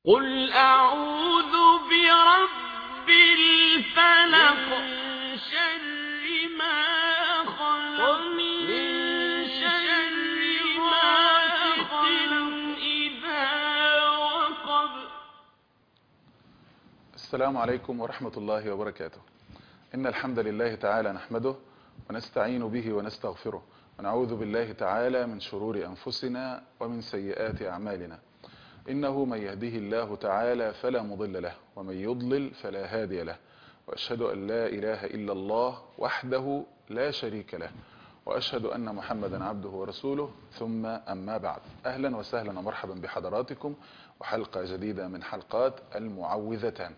قل أعوذ برب الفلق من شر ما خلق من شر غاسق إذا وقب السلام عليكم ورحمة الله وبركاته إن الحمد لله تعالى نحمده ونستعين به ونستغفره ونعوذ بالله تعالى من شرور أنفسنا ومن سيئات أعمالنا إنه من يهده الله تعالى فلا مضل له ومن يضلل فلا هادي له وأشهد أن لا إله إلا الله وحده لا شريك له وأشهد أن محمدا عبده ورسوله ثم أما بعد أهلا وسهلا ومرحبا بحضراتكم وحلقة جديدة من حلقات المعوذتان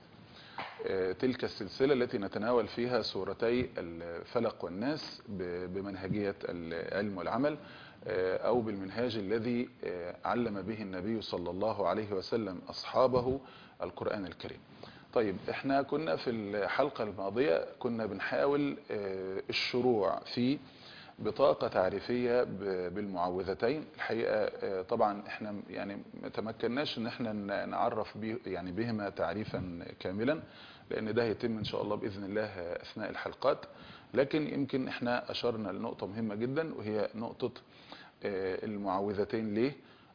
تلك السلسلة التي نتناول فيها سورتي الفلق والناس بمنهجية العلم والعمل أو بالمنهاج الذي علم به النبي صلى الله عليه وسلم أصحابه القرآن الكريم طيب احنا كنا في الحلقة الماضية كنا بنحاول الشروع في بطاقة تعريفية بالمعوذتين الحقيقة طبعا احنا يعني ما تمكناش ان احنا نعرف به يعني بهما تعريفا كاملا لان ده هيتم ان شاء الله باذن الله اثناء الحلقات لكن يمكن احنا اشرنا لنقطة مهمة جدا وهي نقطة المعوذتين ليه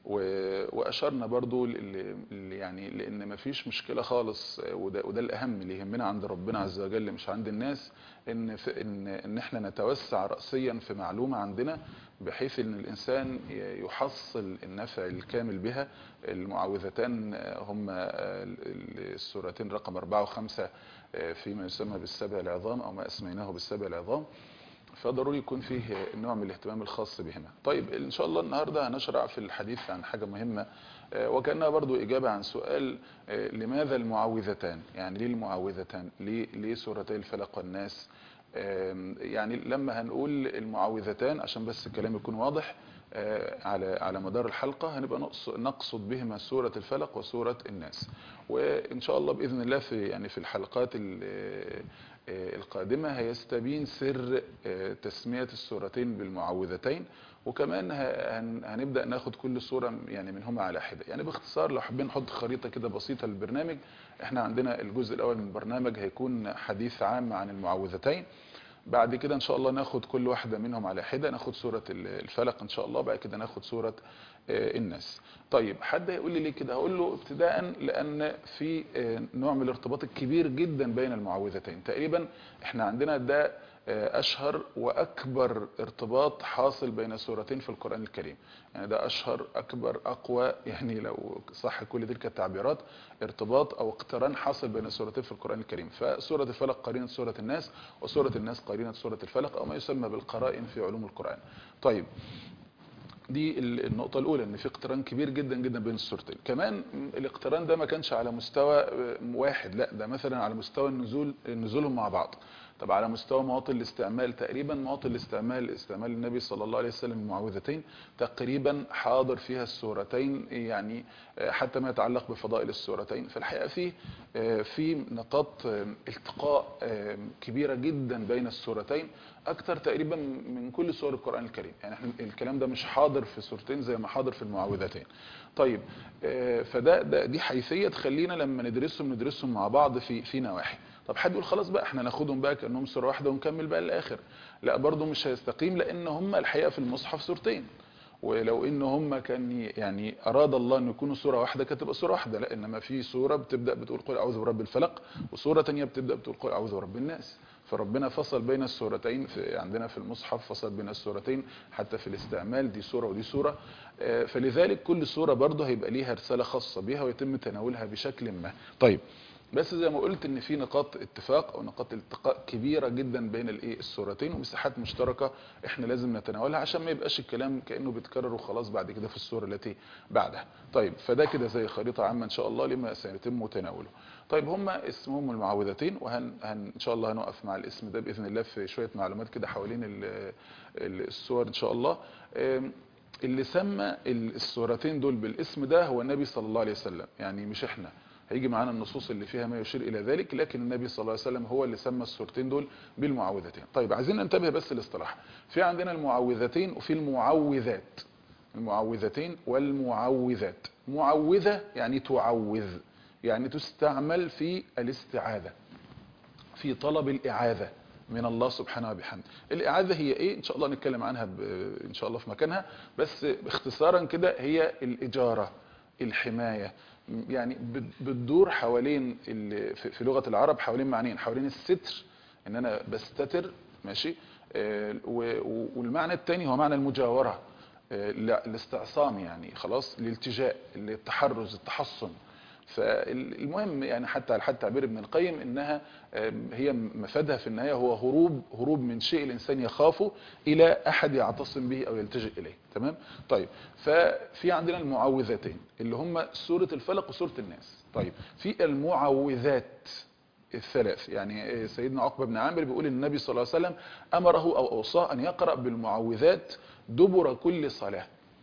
واشرنا برضو يعني لان ما فيش مشكله خالص وده, وده الاهم اللي يهمنا عند ربنا عز وجل مش عند الناس ان في ان ان احنا نتوسع راسيا في معلومه عندنا بحيث ان الانسان يحصل النفع الكامل بها المعوذتان هم السورتين رقم 4 و5 فيما يسمى بالسبع العظام او ما اسميناه بالسبع العظام فضروري يكون فيه نوع من الاهتمام الخاص بهما طيب ان شاء الله النهاردة هنشرع في الحديث عن حاجة مهمة وكأنها برضو إجابة عن سؤال لماذا المعوذتان يعني ليه المعوذتان ليه, ليه سورتي الفلق والناس يعني لما هنقول المعوذتان عشان بس الكلام يكون واضح على على مدار الحلقة هنبقى نقصد بهما سورة الفلق وسورة الناس وإن شاء الله بإذن الله في يعني في الحلقات القادمة هيستبين سر تسمية السورتين بالمعوذتين وكمان هنبدأ ناخد كل سورة يعني منهما على حدة يعني باختصار لو حابين نحط خريطة كده بسيطة للبرنامج احنا عندنا الجزء الأول من البرنامج هيكون حديث عام عن المعوذتين بعد كده ان شاء الله ناخد كل واحدة منهم على حدة ناخد سورة الفلق ان شاء الله بعد كده ناخد سورة الناس طيب حد هيقول لي ليه كده هقول له ابتداء لان في نوع من الارتباط الكبير جدا بين المعوذتين تقريبا احنا عندنا ده اشهر واكبر ارتباط حاصل بين سورتين في القرآن الكريم يعني ده اشهر اكبر اقوى يعني لو صح كل تلك التعبيرات ارتباط او اقتران حاصل بين سورتين في القرآن الكريم فسورة الفلق قرينة سورة الناس وسورة الناس قرينة سورة الفلق او ما يسمى بالقرائن في علوم القرآن طيب دي النقطة الأولى إن في اقتران كبير جدا جدا بين السورتين كمان الاقتران ده ما كانش على مستوى واحد لا ده مثلا على مستوى النزول نزولهم مع بعض طب على مستوى مواطن الاستعمال تقريبا مواطن الاستعمال استعمال النبي صلى الله عليه وسلم المعوذتين تقريبا حاضر فيها السورتين يعني حتى ما يتعلق بفضائل السورتين فالحقيقة في في نقاط التقاء كبيرة جدا بين السورتين اكتر تقريبا من كل سور القرآن الكريم يعني احنا الكلام ده مش حاضر في سورتين زي ما حاضر في المعوذتين طيب فده ده دي حيثية تخلينا لما ندرسهم ندرسهم مع بعض في في نواحي طب حد يقول خلاص بقى احنا ناخدهم بقى كانهم سوره واحده ونكمل بقى الاخر لا برضو مش هيستقيم لان هم الحقيقه في المصحف سورتين ولو ان هم كان يعني اراد الله ان يكونوا سوره واحده كانت تبقى سوره واحده لا انما في سوره بتبدا بتقول قل اعوذ برب الفلق وسوره ثانيه بتبدا بتقول قل اعوذ برب الناس فربنا فصل بين السورتين في عندنا في المصحف فصل بين السورتين حتى في الاستعمال دي سوره ودي سوره فلذلك كل سوره برضه هيبقى ليها رساله خاصه بيها ويتم تناولها بشكل ما طيب بس زي ما قلت ان في نقاط اتفاق او نقاط التقاء كبيرة جدا بين الايه السورتين ومساحات مشتركة احنا لازم نتناولها عشان ما يبقاش الكلام كأنه بيتكرر وخلاص بعد كده في السورة التي بعدها طيب فده كده زي خريطة عامة ان شاء الله لما سيتم تناوله طيب هم اسمهم المعوذتين وهن هن ان شاء الله هنقف مع الاسم ده باذن الله في شوية معلومات كده حوالين السور ان شاء الله اللي سمى السورتين دول بالاسم ده هو النبي صلى الله عليه وسلم يعني مش احنا هيجي معانا النصوص اللي فيها ما يشير الى ذلك لكن النبي صلى الله عليه وسلم هو اللي سمى السورتين دول بالمعوذتين طيب عايزين ننتبه بس الاصطلاح في عندنا المعوذتين وفي المعوذات المعوذتين والمعوذات معوذة يعني تعوذ يعني تستعمل في الاستعاذة في طلب الإعاذة من الله سبحانه وبحمده الإعاذة هي إيه إن شاء الله نتكلم عنها ب... إن شاء الله في مكانها بس باختصارا كده هي الإجارة الحماية يعني بت- بتدور حوالين ال... في في لغة العرب حوالين معنيين حوالين الستر إن أنا بستتر ماشي آه، و- و- والمعنى الثاني هو معنى المجاورة آه، لا الاستعصام يعني خلاص الالتجاء التحرز التحصن فالمهم يعني حتى على حد تعبير ابن القيم انها آم، هي مفادها في النهايه هو هروب هروب من شيء الانسان يخافه الى احد يعتصم به او يلتجئ اليه تمام طيب ففي عندنا المعوذتين اللي هم سوره الفلق وسوره الناس طيب في المعوذات الثلاث يعني سيدنا عقبه بن عامر بيقول النبي صلى الله عليه وسلم امره او اوصاه ان يقرا بالمعوذات دبر كل صلاه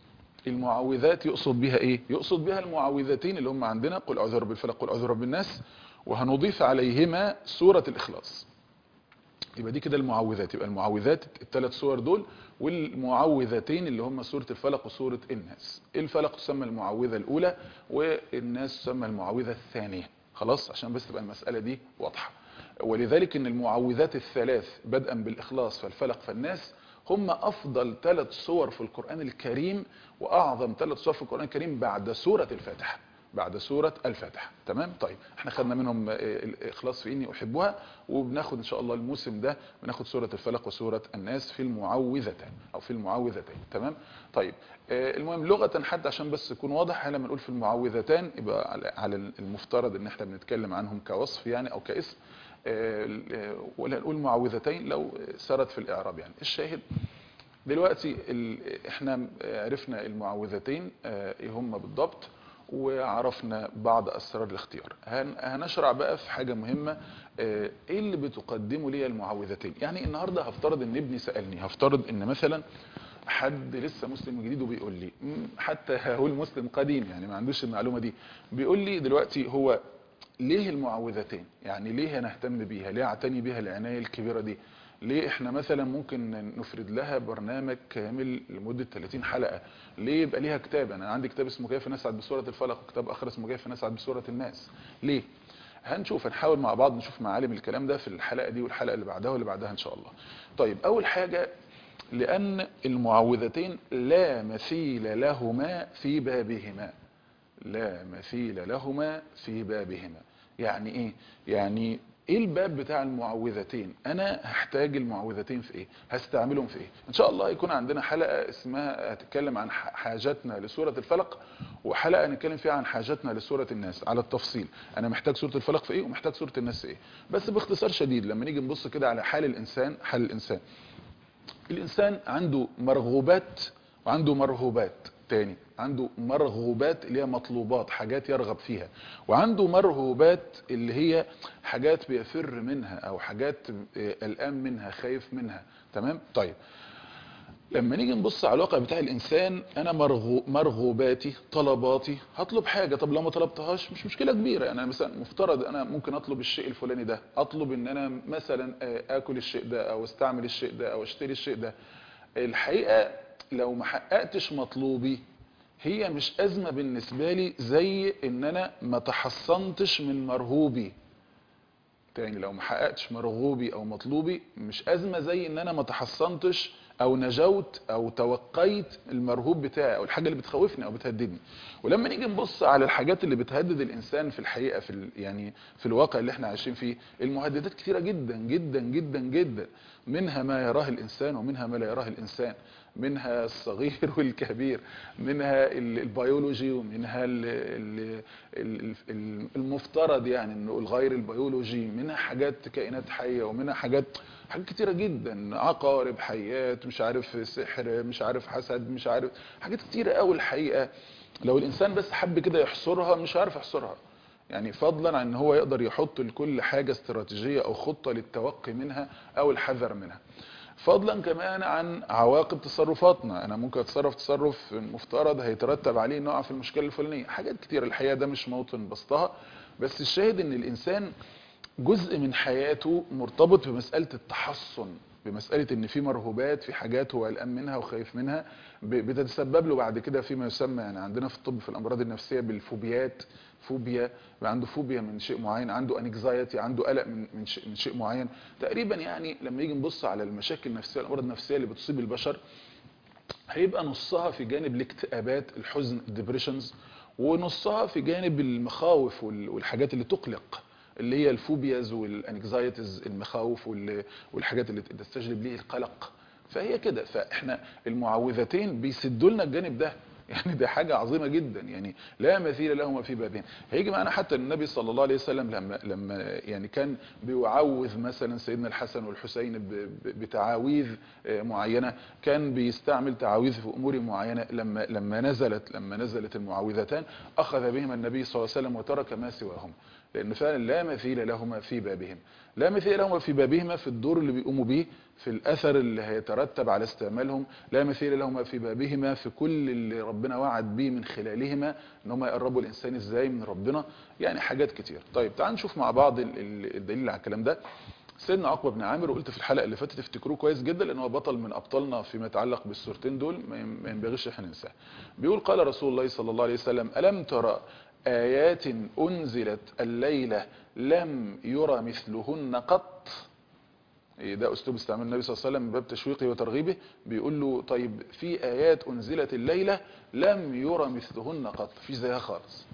المعوذات يقصد بها ايه يقصد بها المعوذتين اللي هم عندنا قل اعوذ برب الفلق قل اعوذ برب الناس وهنضيف عليهما سورة الاخلاص يبقى دي كده المعوذات يبقى المعوذات الثلاث سور دول والمعوذتين اللي هم سورة الفلق وسورة الناس الفلق تسمى المعوذة الاولى والناس تسمى المعوذة الثانية خلاص عشان بس تبقى المسألة دي واضحة ولذلك ان المعوذات الثلاث بدءا بالاخلاص فالفلق فالناس هم افضل ثلاث سور في القرآن الكريم واعظم ثلاث سور في القرآن الكريم بعد سورة الفاتحة بعد سورة الفاتحة تمام طيب احنا خدنا منهم آه، الاخلاص في اني احبها وبناخد ان شاء الله الموسم ده بناخد سورة الفلق وسورة الناس في المعوذتين او في المعوذتين تمام طيب آه، المهم لغة حتى عشان بس يكون واضح لما نقول في المعوذتان يبقى على- على المفترض ان احنا بنتكلم عنهم كوصف يعني او كاسم آه، آه، ولا نقول معوذتين لو سرت في الاعراب يعني الشاهد دلوقتي ال- احنا عرفنا المعوذتين آه، ايه هم بالضبط وعرفنا بعض اسرار الاختيار هن- هنشرع بقى في حاجه مهمه آه، ايه اللي بتقدمه لي المعوذتين يعني النهارده هفترض ان ابني سالني هفترض ان مثلا حد لسه مسلم جديد وبيقول لي مم، حتى هقول مسلم قديم يعني ما عندوش المعلومه دي بيقول لي دلوقتي هو ليه المعوذتين يعني ليه هنهتم بيها ليه اعتني بيها العنايه الكبيره دي ليه احنا مثلا ممكن نفرد لها برنامج كامل لمده 30 حلقه ليه يبقى ليها كتاب انا عندي كتاب اسمه كيف نسعد بسوره الفلق وكتاب اخر اسمه كيف نسعد بسوره الناس ليه هنشوف هنحاول مع بعض نشوف معالم الكلام ده في الحلقه دي والحلقه اللي بعدها واللي بعدها ان شاء الله طيب اول حاجه لان المعوذتين لا مثيل لهما في بابهما لا مثيل لهما في بابهما يعني ايه يعني ايه الباب بتاع المعوذتين انا هحتاج المعوذتين في ايه هستعملهم في ايه ان شاء الله يكون عندنا حلقة اسمها هتتكلم عن ح- حاجاتنا لسورة الفلق وحلقة نتكلم فيها عن حاجاتنا لسورة الناس على التفصيل انا محتاج سورة الفلق في ايه ومحتاج سورة الناس في ايه بس باختصار شديد لما نيجي نبص كده على حال الانسان حال الانسان الانسان عنده مرغوبات وعنده مرهوبات تاني عنده مرغوبات اللي هي مطلوبات حاجات يرغب فيها وعنده مرهوبات اللي هي حاجات بيفر منها او حاجات آه، قلقان منها خايف منها تمام طيب لما نيجي نبص على الواقع بتاع الانسان انا مرغو مرغوباتي طلباتي هطلب حاجه طب لو ما طلبتهاش مش مشكله كبيره يعني انا مثلا مفترض انا ممكن اطلب الشيء الفلاني ده اطلب ان انا مثلا آه، اكل الشيء ده او استعمل الشيء ده او اشتري الشيء ده الحقيقه لو ما حققتش مطلوبي هي مش ازمه بالنسبه لي زي ان انا ما تحصنتش من مرهوبي تاني لو ما حققتش مرغوبي او مطلوبي مش ازمه زي ان انا ما تحصنتش او نجوت او توقيت المرهوب بتاعي او الحاجه اللي بتخوفني او بتهددني ولما نيجي نبص على الحاجات اللي بتهدد الانسان في الحقيقه في ال- يعني في الواقع اللي احنا عايشين فيه المهددات كتيره جدا جدا جدا جدا منها ما يراه الانسان ومنها ما لا يراه الانسان منها الصغير والكبير منها ال- البيولوجي ومنها ال- ال- ال- ال- المفترض يعني انه الغير البيولوجي منها حاجات كائنات حيه ومنها حاجات حاجات كتيره جدا عقارب حيات مش عارف سحر مش عارف حسد مش عارف حاجات كتيره قوي الحقيقه لو الانسان بس حب كده يحصرها مش عارف يحصرها يعني فضلا عن ان هو يقدر يحط لكل حاجه استراتيجيه او خطه للتوقي منها او الحذر منها فضلا كمان عن عواقب تصرفاتنا انا ممكن اتصرف تصرف مفترض هيترتب عليه نقع في المشكله الفلانيه حاجات كتير الحقيقه ده مش موطن بسطها بس الشاهد ان الانسان جزء من حياته مرتبط بمساله التحصن بمساله ان في مرهوبات في حاجات هو قلقان منها وخايف منها ب- بتتسبب له بعد كده فيما يسمى يعني عندنا في الطب في الامراض النفسيه بالفوبيات فوبيا يبقى عنده فوبيا من شيء معين عنده انكزايتي عنده قلق من من شيء, من شيء معين تقريبا يعني لما يجي نبص على المشاكل النفسيه الامراض النفسيه اللي بتصيب البشر هيبقى نصها في جانب الاكتئابات الحزن الدبريشنز ونصها في جانب المخاوف وال- والحاجات اللي تقلق اللي هي الفوبياز والانكزايتيز المخاوف وال- والحاجات اللي تستجلب ليه القلق فهي كده فاحنا المعوذتين بيسدوا لنا الجانب ده يعني ده حاجة عظيمة جدا يعني لا مثيل لهما في بابين هيجي معنا حتى النبي صلى الله عليه وسلم لما لما يعني كان بيعوذ مثلا سيدنا الحسن والحسين ب- ب- بتعاويذ آه، معينة كان بيستعمل تعاويذ في امور معينة لما لما نزلت لما نزلت المعوذتان اخذ بهما النبي صلى الله عليه وسلم وترك ما سواهما لان فعلا لا مثيل لهما في بابهم لا مثيل لهما في بابهما في الدور اللي بيقوموا بيه في الاثر اللي هيترتب على استعمالهم لا مثيل لهما في بابهما في كل اللي ربنا وعد بيه من خلالهما ان هم يقربوا الانسان ازاي من ربنا يعني حاجات كتير طيب تعال نشوف مع بعض ال- ال- الدليل على الكلام ده سيدنا عقبه بن عامر وقلت في الحلقه اللي فاتت افتكروه كويس جدا لان هو بطل من ابطالنا فيما يتعلق بالسورتين دول ما ين- ما ينبغيش احنا ننساه بيقول قال رسول الله صلى الله عليه وسلم الم ترى ايات انزلت الليله لم يرى مثلهن قط إيه ده اسلوب استعمال النبي صلى الله عليه وسلم من باب تشويقه وترغيبه بيقول له طيب في ايات انزلت الليله لم يرى مثلهن قط في زيها خالص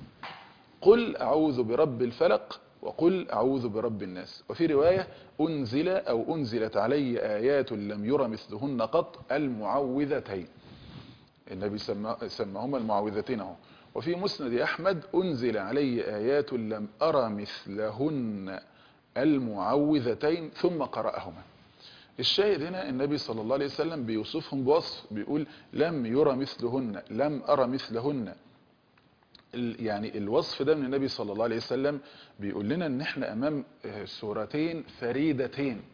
قل اعوذ برب الفلق وقل اعوذ برب الناس وفي روايه انزل او انزلت علي ايات لم يرى مثلهن قط المعوذتين النبي سمى سماهما المعوذتين اهو وفي مسند احمد انزل علي ايات لم ارى مثلهن المعوذتين ثم قراهما الشاهد هنا النبي صلى الله عليه وسلم بيوصفهم بوصف بيقول لم يرى مثلهن لم ارى مثلهن ال- يعني الوصف ده من النبي صلى الله عليه وسلم بيقول لنا ان احنا امام آه، سورتين فريدتين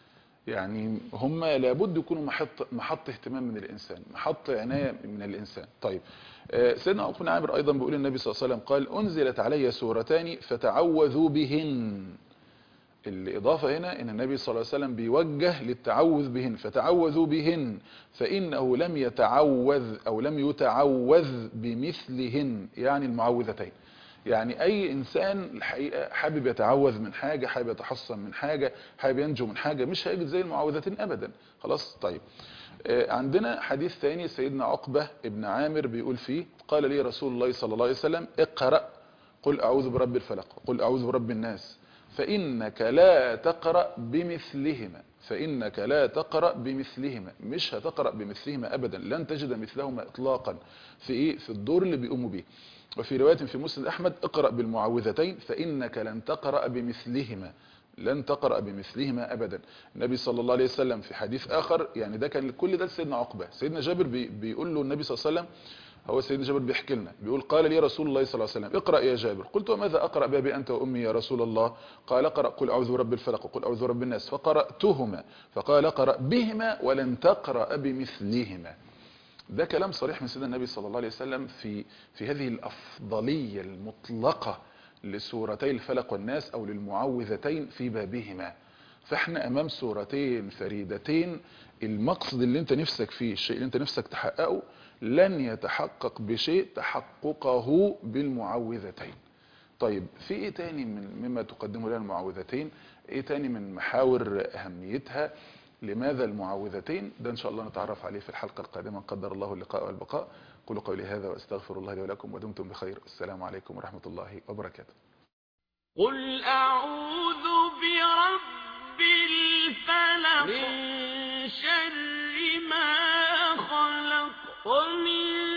يعني هم لابد يكونوا محط محط اهتمام من الانسان محط عنايه من الانسان طيب آه، سيدنا عقبه بن عامر ايضا بيقول النبي صلى الله عليه وسلم قال انزلت علي سورتان فتعوذوا بهن الإضافة هنا إن النبي صلى الله عليه وسلم بيوجه للتعوذ بهن فتعوذوا بهن فإنه لم يتعوذ أو لم يتعوذ بمثلهن يعني المعوذتين يعني أي إنسان الحقيقة حابب يتعوذ من حاجة حابب يتحصن من حاجة حابب ينجو من حاجة مش هيجد زي المعوذتين أبدا خلاص طيب آه، عندنا حديث ثاني سيدنا عقبة ابن عامر بيقول فيه قال لي رسول الله صلى الله عليه وسلم اقرأ قل أعوذ برب الفلق قل أعوذ برب الناس فإنك لا تقرأ بمثلهما فإنك لا تقرأ بمثلهما مش هتقرأ بمثلهما أبدا لن تجد مثلهما إطلاقا في إيه في الدور اللي بيقوموا بيه وفي رواية في مسند أحمد اقرأ بالمعوذتين فإنك لن تقرأ بمثلهما لن تقرأ بمثلهما أبدا النبي صلى الله عليه وسلم في حديث آخر يعني ده كان كل ده سيدنا عقبة سيدنا جابر بي بيقول له النبي صلى الله عليه وسلم هو سيدنا جابر بيحكي لنا بيقول قال لي رسول الله صلى الله عليه وسلم اقرأ يا جابر قلت وماذا أقرأ بابي أنت وأمي يا رسول الله قال اقرأ قل أعوذ برب الفلق وقل أعوذ برب الناس فقرأتهما فقال اقرأ بهما ولن تقرأ بمثلهما ده كلام صريح من سيدنا النبي صلى الله عليه وسلم في في هذه الأفضلية المطلقة لسورتي الفلق والناس أو للمعوذتين في بابهما فاحنا امام سورتين فريدتين المقصد اللي انت نفسك فيه الشيء اللي انت نفسك تحققه لن يتحقق بشيء تحققه بالمعوذتين طيب في ايه تاني من مما تقدمه لنا المعوذتين ايه تاني من محاور اهميتها لماذا المعوذتين ده ان شاء الله نتعرف عليه في الحلقة القادمة قدر الله اللقاء والبقاء قولوا قولي هذا واستغفر الله لي ولكم ودمتم بخير السلام عليكم ورحمة الله وبركاته قل أعوذ برب الفلق من شر ما خلق ومن